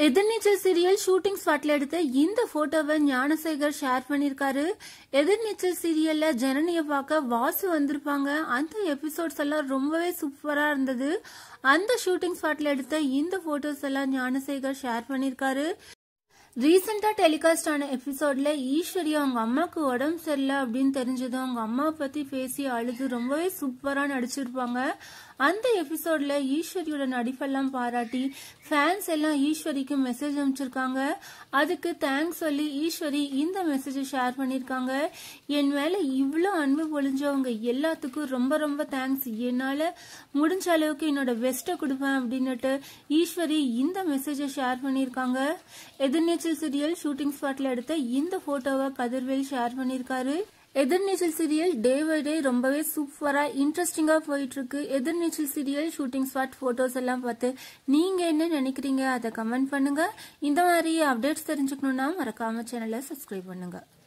எதிர்நீச்சல் serial shooting ஸ்பாட்ல எடுத்த இந்த போட்டோவை ஞானசேகர் ஷேர் பண்ணிருக்காரு எதிர்நீச்சல் சீரியல்ல ஜனனிய பார்க்க வாசு வந்திருப்பாங்க அந்த எபிசோட்ஸ் எல்லாம் ரொம்பவே சூப்பரா இருந்தது அந்த ஷூட்டிங் ஸ்பாட்ல எடுத்த இந்த போட்டோஸ் எல்லாம் ஞானசேகர் ஷேர் பண்ணிருக்காரு ரீசெண்டா டெலிகாஸ்ட் ஆன எபிசோட்ல ஈஸ்வரி அவங்க அம்மாக்கு உடம்பு சரியில்லை அப்படின்னு தெரிஞ்சதும் அவங்க அம்மாவை பத்தி பேசி அழுது ரொம்பவே சூப்பரா நடிச்சிருப்பாங்க அந்த எபிசோட்ல ஈஸ்வரியோட நடிப்பெல்லாம் பாராட்டி ஃபேன்ஸ் எல்லாம் ஈஸ்வரிக்கு மெசேஜ் அனுப்பிச்சிருக்காங்க அதுக்கு தேங்க்ஸ் சொல்லி ஈஸ்வரி இந்த மெசேஜை ஷேர் பண்ணிருக்காங்க என் மேல இவ்வளோ அன்பு பொழிஞ்சவங்க எல்லாத்துக்கும் ரொம்ப ரொம்ப தேங்க்ஸ் என்னால முடிஞ்ச அளவுக்கு என்னோட பெஸ்ட்டை கொடுப்பேன் அப்படின்னுட்டு ஈஸ்வரி இந்த மெசேஜை ஷேர் பண்ணியிருக்காங்க எதிர்நீச்சல் சீரியல் ஷூட்டிங் ஸ்பாட்ல எடுத்த இந்த போட்டோவை கதிர்வேல் ஷேர் பண்ணியிருக்காரு எதிர்நீச்சல் சீரியல் டே பை டே ரொம்பவே சூப்பரா இன்ட்ரெஸ்டிங்கா போயிட்டு இருக்கு Ethirneechal serial shooting spot photos எல்லாம் பார்த்து நீங்க என்ன நினைக்கிறீங்க அதை கமெண்ட் பண்ணுங்க இந்த மாதிரி அப்டேட்ஸ் தெரிஞ்சுக்கணும்னா மறக்காம சேனலை சப்ஸ்கிரைப் பண்ணுங்க